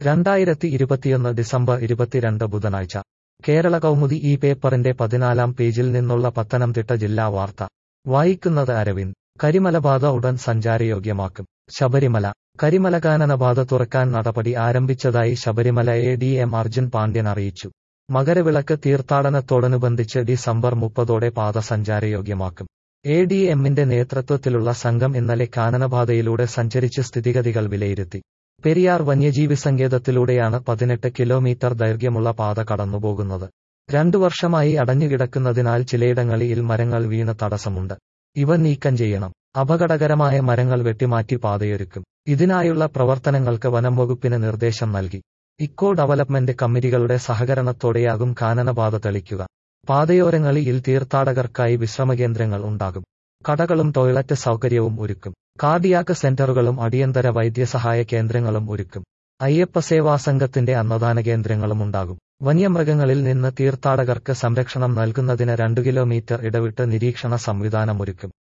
രണ്ടായിരത്തി ഇരുപത്തിയൊന്ന് ഡിസംബർ ഇരുപത്തിരണ്ട് ബുധനാഴ്ച കേരള കൗമുദി ഈ പേപ്പറിന്റെ പതിനാലാം പേജിൽ നിന്നുള്ള പത്തനംതിട്ട ജില്ലാ വാർത്ത വായിക്കുന്നത് അരവിന്ദ് കരിമലപാത ഉടൻ സഞ്ചാരയോഗ്യമാക്കും ശബരിമല കരിമല കാനനപാത തുറക്കാൻ നടപടി ആരംഭിച്ചതായി Sabarimala A D M Arjun Pandian അറിയിച്ചു മകരവിളക്ക് തീർത്ഥാടനത്തോടനുബന്ധിച്ച് ഡിസംബർ മുപ്പതോടെ പാത സഞ്ചാരയോഗ്യമാക്കും എ ഡി എമ്മിന്റെ നേതൃത്വത്തിലുള്ള സംഘം ഇന്നലെ കാനനപാതയിലൂടെ സഞ്ചരിച്ച് സ്ഥിതിഗതികൾ വിലയിരുത്തി പെരിയാർ വന്യജീവി സങ്കേതത്തിലൂടെയാണ് പതിനെട്ട് കിലോമീറ്റർ ദൈർഘ്യമുള്ള പാത കടന്നുപോകുന്നത് രണ്ടു വർഷമായി അടഞ്ഞുകിടക്കുന്നതിനാൽ ചിലയിടങ്ങളിൽ മരങ്ങൾ വീണ് തടസ്സമുണ്ട് ഇവ നീക്കം ചെയ്യണം അപകടകരമായ മരങ്ങൾ വെട്ടിമാറ്റി പാതയൊരുക്കും ഇതിനായുള്ള പ്രവർത്തനങ്ങൾക്ക് വനം വകുപ്പിന് നിർദ്ദേശം നൽകി ഇക്കോ ഡെവലപ്മെന്റ് കമ്മിറ്റികളുടെ സഹകരണത്തോടെയാകും കാനനപാത തെളിക്കുക പാതയോരങ്ങളിൽ തീർത്ഥാടകർക്കായി വിശ്രമകേന്ദ്രങ്ങൾ ഉണ്ടാകും കടകളും ടോയ്ലറ്റ് സൗകര്യവും ഒരുക്കും കാർഡിയാക്ക് സെന്ററുകളും അടിയന്തര വൈദ്യസഹായ കേന്ദ്രങ്ങളും ഒരുക്കും അയ്യപ്പസേവാ സംഘത്തിന്റെ അന്നദാന കേന്ദ്രങ്ങളും ഉണ്ടാകും വന്യമൃഗങ്ങളിൽ നിന്ന് തീർത്ഥാടകർക്ക് സംരക്ഷണം നൽകുന്നതിന് രണ്ടു കിലോമീറ്റർ ഇടവിട്ട് നിരീക്ഷണ സംവിധാനമൊരുക്കും